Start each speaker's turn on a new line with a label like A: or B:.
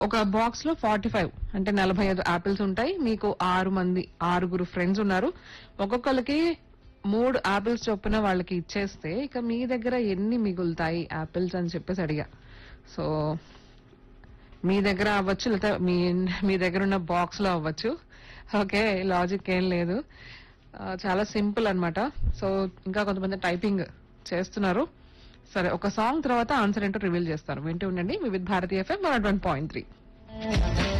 A: ఒక బాక్స్ లో forty five అంటే నలభై ఐదు యాపిల్స్ ఉంటాయి మీకు ఆరు మంది ఆరుగురు ఫ్రెండ్స్ ఉన్నారు ఒక్కొక్కరికి మూడు యాపిల్స్ చొప్పున వాళ్ళకి ఇచ్చేస్తే ఇక మీ దగ్గర ఎన్ని మిగులుతాయి యాపిల్స్ అని చెప్పేసి అడిగా సో మీ దగ్గర అవ్వచ్చు లేదా మీ మీ దగ్గర ఉన్న బాక్స్ లో అవ్వచ్చు ఓకే లాజిక్ ఏం లేదు ఆ, చాలా సింపుల్ అన్నమాట సో ఇంకా కొంతమంది టైపింగ్ చేస్తున్నారు సరే ఒక సాంగ్ తర్వాత ఆన్సర్ ఏంటో రివీల్ చేస్తారు వింటూ ఉండండి Vividh Bharati FM one point three